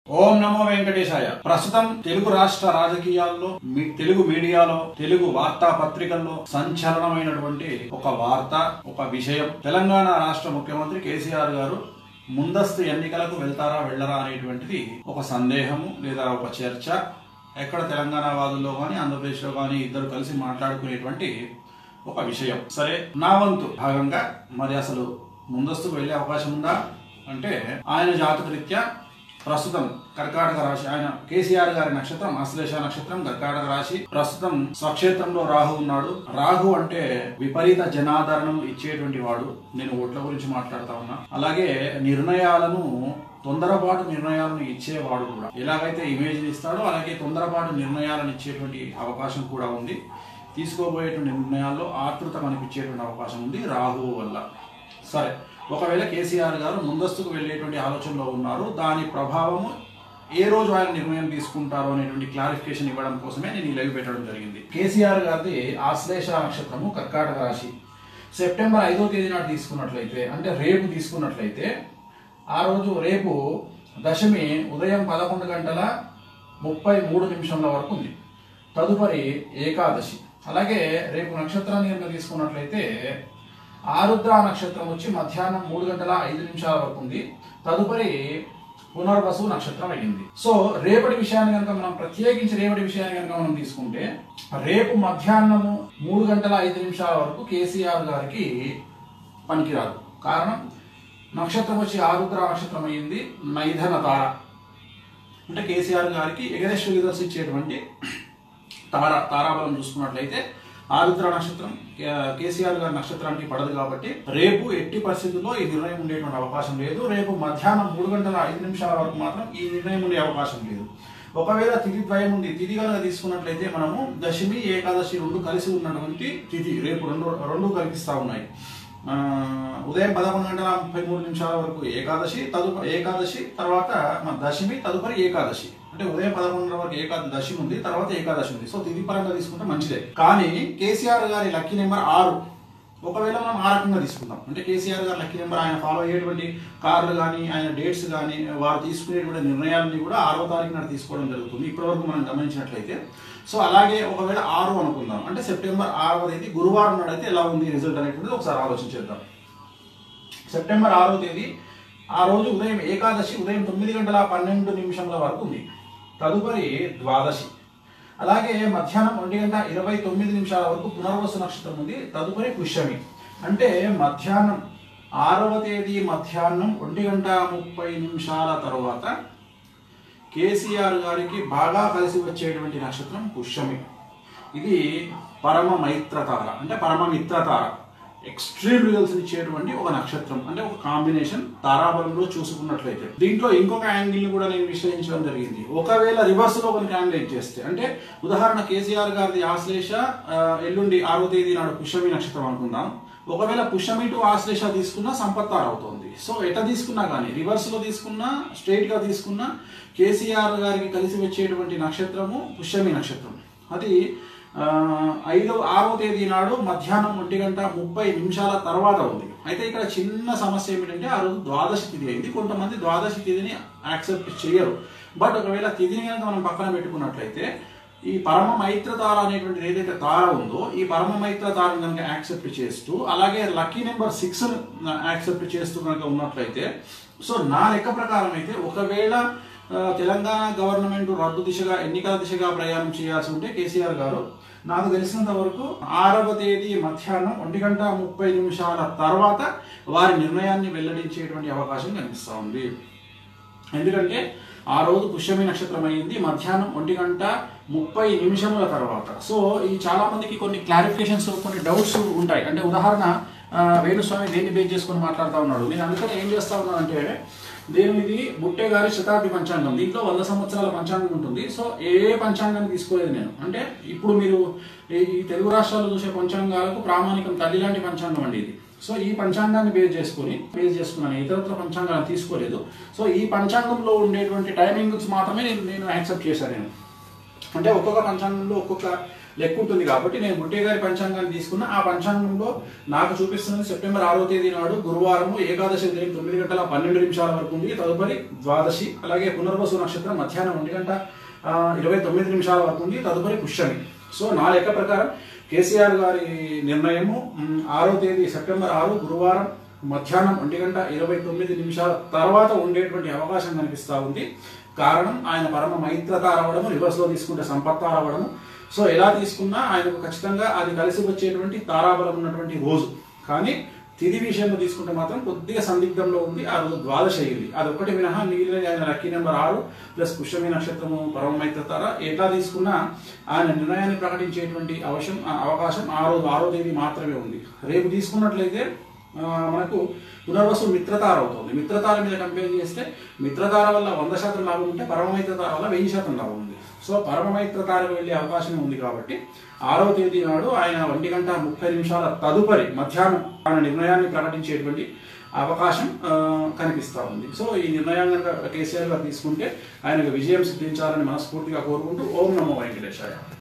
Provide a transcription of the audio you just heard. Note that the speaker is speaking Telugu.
ఓం నమో వెంకటేశాయ ప్రస్తుతం తెలుగు రాష్ట్ర రాజకీయాల్లో మీ తెలుగు మీడియాలో తెలుగు వార్తా పత్రికల్లో సంచలనమైనటువంటి ఒక వార్త ఒక విషయం తెలంగాణ రాష్ట్ర ముఖ్యమంత్రి కేసీఆర్ గారు ముందస్తు ఎన్నికలకు వెళ్తారా వెళ్ళరా అనేటువంటిది ఒక సందేహము లేదా ఒక చర్చ ఎక్కడ తెలంగాణ వాదుల్లో కానీ ఆంధ్రప్రదేశ్లో కానీ ఇద్దరు కలిసి మాట్లాడుకునేటువంటి ఒక విషయం సరే నా వంతు భాగంగా మరి అసలు ముందస్తుకు వెళ్ళే అవకాశం ఉందా అంటే ఆయన జాతక రీత్యా ప్రస్తుతం కర్కాటక రాశి ఆయన కేసీఆర్ గారి నక్షత్రం ఆశ్లేష నక్షత్రం కర్కాటక రాశి ప్రస్తుతం స్వక్షేత్రంలో రాహు ఉన్నాడు రాహు అంటే విపరీత జనాదరణం ఇచ్చేటువంటి వాడు నేను ఓట్ల గురించి మాట్లాడుతా ఉన్నా అలాగే నిర్ణయాలను తొందరపాటు నిర్ణయాలను ఇచ్చేవాడు కూడా ఎలాగైతే ఇమేజ్ ఇస్తాడో అలాగే తొందరపాటు నిర్ణయాలను ఇచ్చేటువంటి అవకాశం కూడా ఉంది తీసుకోబోయేటువంటి నిర్ణయాల్లో ఆతృత కనిపించేటువంటి అవకాశం ఉంది రాహువు వల్ల సరే ఒకవేళ కేసీఆర్ గారు ముందస్తుకు వెళ్ళేటువంటి ఆలోచనలో ఉన్నారు దాని ప్రభావము ఏ రోజు ఆయన నిర్ణయం తీసుకుంటారు అనేటువంటి క్లారిఫికేషన్ ఇవ్వడం కోసమే నేను ఈ లైవ్ పెట్టడం జరిగింది కేసీఆర్ గారిది ఆశ్లేష నక్షత్రము కర్కాటక రాశి సెప్టెంబర్ ఐదో తేదీ నాడు తీసుకున్నట్లయితే అంటే రేపు తీసుకున్నట్లయితే ఆ రోజు రేపు దశమి ఉదయం పదకొండు గంటల ముప్పై మూడు నిమిషంల వరకు ఉంది తదుపరి ఏకాదశి అలాగే రేపు నక్షత్రాన్ని కనుక తీసుకున్నట్లయితే ఆరుద్ర నక్షత్రం వచ్చి మధ్యాహ్నం మూడు గంటల ఐదు నిమిషాల వరకు ఉంది తదుపరి పునర్వసు నక్షత్రం అయ్యింది సో రేపటి విషయాన్ని కనుక మనం ప్రత్యేకించి రేపటి విషయాన్ని కనుక మనం తీసుకుంటే రేపు మధ్యాహ్నము మూడు గంటల ఐదు నిమిషాల వరకు కేసీఆర్ గారికి పనికిరాదు కారణం నక్షత్రం వచ్చి ఆరుద్ర నక్షత్రం అయ్యింది నైధన తార అంటే కేసీఆర్ గారికి ఎగరెస్ట్ రిజల్ట్స్ ఇచ్చేటువంటి తార తారాబలం చూసుకున్నట్లయితే ఆరుద్ర నక్షత్రం కే- కేసీఆర్ గారి నక్షత్రానికి పడదు కాబట్టి రేపు ఎట్టి పరిస్థితుల్లో ఈ నిర్ణయం ఉండేటువంటి అవకాశం లేదు రేపు మధ్యాహ్నం మూడు గంటల ఐదు నిమిషాల వరకు మాత్రం ఈ నిర్ణయం ఉండే అవకాశం లేదు ఒకవేళ తిథి ద్వయం ఉంది తిథి కనుక తీసుకున్నట్లయితే మనము దశమి ఏకాదశి రెండు కలిసి ఉన్నటువంటి తిథి రేపు రెండు రెండు కనిపిస్తా ఉన్నాయి ఆ, ఉదయం పదకొండు గంటల ముప్పై మూడు నిమిషాల వరకు ఏకాదశి తదుపరి ఏకాదశి తర్వాత మన దశమి తదుపరి ఏకాదశి అంటే ఉదయం పదకొండు వరకు ఏకాదశి దశమి ఉంది తర్వాత ఏకాదశి ఉంది సో తిథి పరంగా తీసుకుంటే మంచిదే కానీ కేసీఆర్ గారి లక్కీ నెంబర్ ఆరు ఒకవేళ మనం ఆ రకంగా తీసుకుందాం అంటే కేసీఆర్ గారి లక్కీ నెంబర్ ఆయన ఫాలో అయ్యేటువంటి కార్లు కానీ ఆయన డేట్స్ కానీ వారు తీసుకునేటువంటి నిర్ణయాలని కూడా ఆరో తారీఖు నాడు తీసుకోవడం జరుగుతుంది ఇప్పటివరకు మనం గమనించినట్లయితే సో అలాగే ఒకవేళ ఆరు అనుకుందాం అంటే సెప్టెంబర్ ఆరవ తేదీ గురువారం నాడు అయితే ఎలా ఉంది రిజల్ట్ అనేటువంటిది ఒకసారి ఆలోచించేద్దాం సెప్టెంబర్ ఆరో తేదీ ఆ రోజు ఉదయం ఏకాదశి ఉదయం తొమ్మిది గంటల పన్నెండు నిమిషంల వరకు ఉంది తదుపరి ద్వాదశి అలాగే మధ్యాహ్నం ఒంటి గంట ఇరవై తొమ్మిది నిమిషాల వరకు పునర్వసు నక్షత్రం ఉంది తదుపరి పుష్యమి అంటే మధ్యాహ్నం ఆరవ తేదీ మధ్యాహ్నం ఒంటి గంట ముప్పై నిమిషాల తర్వాత కేసీఆర్ గారికి బాగా కలిసి వచ్చేటువంటి నక్షత్రం పుష్యమి ఇది పరమ మైత్రతార అంటే పరమ మిత్రతార ఎక్స్ట్రీమ్ రిజల్ట్స్ ఇచ్చేటువంటి ఒక నక్షత్రం అంటే ఒక కాంబినేషన్ తారాబలంలో చూసుకున్నట్లయితే దీంట్లో ఇంకొక యాంగిల్ ని కూడా నేను విశ్లేషించడం జరిగింది ఒకవేళ రివర్స్ లో కనుక యాంగిల్ చేస్తే అంటే ఉదాహరణ కేసీఆర్ గారిది ఆశ్లేష ఆ, ఎల్లుండి ఆరో తేదీ నాడు పుష్యమి నక్షత్రం అనుకుందాం ఒకవేళ పుష్యమి టు ఆశ్లేష తీసుకున్నా సంపత్తార అవుతుంది సో ఎట్లా తీసుకున్నా కానీ రివర్స్ లో తీసుకున్నా స్ట్రైట్ గా తీసుకున్నా కేసీఆర్ గారికి కలిసి వచ్చేటువంటి నక్షత్రము పుష్యమి నక్షత్రం అది ఆ, ఐదో ఆరో తేదీ నాడు మధ్యాహ్నం ఒంటి గంట ముప్పై నిమిషాల తర్వాత ఉంది అయితే ఇక్కడ చిన్న సమస్య ఏమిటంటే ఆ రోజు ద్వాదశి తిథి అయింది కొంతమంది ద్వాదశి తిథిని యాక్సెప్ట్ చేయరు బట్ ఒకవేళ తిథిని కనుక మనం పక్కన పెట్టుకున్నట్లయితే ఈ పరమ మైత్ర తార అనేటువంటిది ఏదైతే తార ఉందో ఈ పరమ మైత్ర తారను కనుక యాక్సెప్ట్ చేస్తూ అలాగే లక్కీ నెంబర్ సిక్స్ యాక్సెప్ట్ చేస్తూ కనుక ఉన్నట్లయితే సో నా లెక్క ప్రకారం అయితే ఒకవేళ ఆ, తెలంగాణ గవర్నమెంట్ రద్దు దిశగా ఎన్నికల దిశగా ప్రయాణం చేయాల్సి ఉంటే కేసీఆర్ గారు నాకు తెలిసినంత వరకు ఆరవ తేదీ మధ్యాహ్నం ఒంటి గంట ముప్పై నిమిషాల తర్వాత వారి నిర్ణయాన్ని వెల్లడించేటువంటి అవకాశం కనిపిస్తూ ఉంది ఎందుకంటే ఆ రోజు పుష్యమి నక్షత్రం అయింది మధ్యాహ్నం ఒంటి గంట ముప్పై నిమిషముల తర్వాత సో ఈ చాలా మందికి కొన్ని క్లారిఫికేషన్స్ కొన్ని డౌట్స్ ఉంటాయి అంటే ఉదాహరణ ఆ, వేణుస్వామి దేన్ని బేస్ చేసుకొని మాట్లాడుతూ ఉన్నాడు నేను అందుకని ఏం చేస్తా ఉన్నానంటే నేను ఇది బుట్టే గారి శతాబ్ది పంచాంగం దీంట్లో వంద సంవత్సరాల పంచాంగం ఉంటుంది సో ఏ ఏ పంచాంగాన్ని తీసుకోలేదు నేను అంటే ఇప్పుడు మీరు ఈ ఈ తెలుగు రాష్ట్రాల్లో చూసే పంచాంగాలకు ప్రామాణికం తల్లి లాంటి పంచాంగం అండి ఇది సో ఈ పంచాంగాన్ని బేస్ చేసుకుని బేస్ చేసుకున్నాను ఇతరత్ర పంచాంగాలను తీసుకోలేదు సో ఈ పంచాంగంలో ఉండేటువంటి టైమింగ్స్ మాత్రమే నేను నేను యాక్సెప్ట్ చేశాను నేను అంటే ఒక్కొక్క పంచాంగంలో ఒక్కొక్క లెక్క ఉంటుంది కాబట్టి నేను బుట్టే గారి పంచాంగాన్ని తీసుకున్న ఆ పంచాంగంలో నాకు చూపిస్తున్నది సెప్టెంబర్ ఆరో తేదీ నాడు గురువారం ఏకాదశి ఉదయం తొమ్మిది గంటల పన్నెండు నిమిషాల వరకు ఉంది తదుపరి ద్వాదశి అలాగే పునర్వసు నక్షత్రం మధ్యాహ్నం ఒంటి గంట ఆ, ఇరవై తొమ్మిది నిమిషాల వరకు ఉంది తదుపరి పుష్యమి సో నా లెక్క ప్రకారం కేసీఆర్ గారి నిర్ణయము మ్, ఆరో తేదీ సెప్టెంబర్ ఆరు గురువారం మధ్యాహ్నం ఒంటి గంట ఇరవై తొమ్మిది నిమిషాల తర్వాత ఉండేటువంటి అవకాశం కనిపిస్తా ఉంది కారణం ఆయన పరమ మైత్రత రావడము రివర్స్లో తీసుకుంటే సంపత్త రావడము సో ఎలా తీసుకున్నా ఆయనకు ఖచ్చితంగా అది కలిసి వచ్చేటువంటి తారాబలం ఉన్నటువంటి రోజు కానీ తిది విషయంలో తీసుకుంటే మాత్రం కొద్దిగా సందిగ్ధంలో ఉంది ఆ రోజు ద్వాదశ అయ్యింది అది ఒకటి మినహా మిగిలిన ఆయన లక్కీ నెంబర్ ఆరు ప్లస్ పుష్యమి నక్షత్రము పరమమైత్ర తార ఎట్లా తీసుకున్నా ఆయన నిర్ణయాన్ని ప్రకటించేటువంటి అవకాశం అవకాశం ఆ రోజు ఆరో తేదీ మాత్రమే ఉంది రేపు తీసుకున్నట్లయితే ఆ, మనకు పునర్వసు మిత్రతార అవుతుంది మిత్రతార మీద కంపేర్ చేస్తే మిత్రతార వల్ల వంద శాతం లాభం ఉంటే పరమమైత్రతార వల్ల వెయ్యి శాతం లాభం ఉంది సో పరమమైత్రతారకు వెళ్ళే అవకాశం ఉంది కాబట్టి ఆరో తేదీ నాడు ఆయన ఒంటి గంట ముప్పై నిమిషాల తదుపరి మధ్యాహ్నం ఆయన నిర్ణయాన్ని ప్రకటించేటువంటి అవకాశం ఆ, కనిపిస్తా ఉంది సో ఈ నిర్ణయం కనుక కేసీఆర్ గారు తీసుకుంటే ఆయనకు విజయం సిద్ధించాలని మనస్ఫూర్తిగా కోరుకుంటూ ఓం నమో వెంకటేశాయ